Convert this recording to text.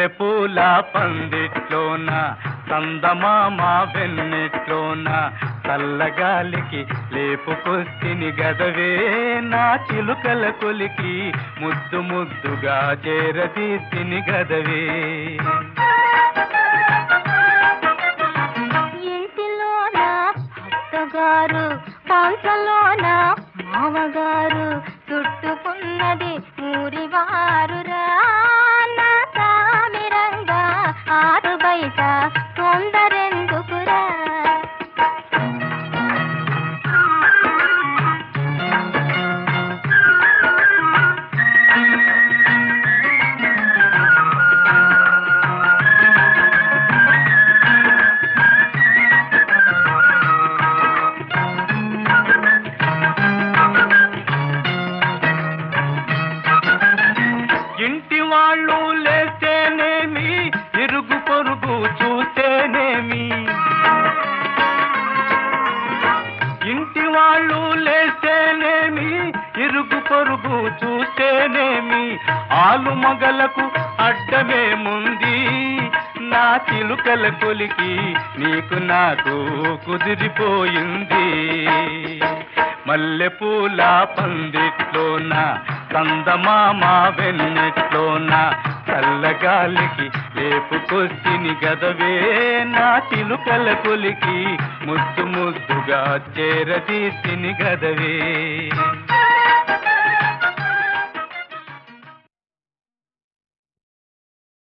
మల్లెపూల పందిట్లోన సందమామ వెన్నెట్లోన చల్లగాలికి లేపుకొస్తిని గదవే నా చిలుకల కొలికి ముద్దు ముద్దుగా చేరదీస్తిని గదవే ఇంటిలోన అత్తగారు పాంచలోన మామగారు చుట్టుకున్నది ఊరివారు నా సామిరంగా ఆరు బయట తొందరెందుకురా ఇంటి వాళ్ళు లేస్తేనేమి ఇరుగు పొరుగు చూస్తేనేమి ఇంటి వాళ్ళు లేస్తేనేమి ఇరుగు పొరుగు చూస్తేనేమి ఆలు మగలకు అడ్డమేముంది నా చిలుకల కొలికి నీకు నాకు కుదిరిపోయింది మల్లెపూల పందిట్లోన కందమామ వెన్నెట్లోన చల్లగాలికి లేపుకొస్తిని గదవే నా చిలుకల కొలికి ముద్దు ముద్దుగా చేరదీసిని గదవే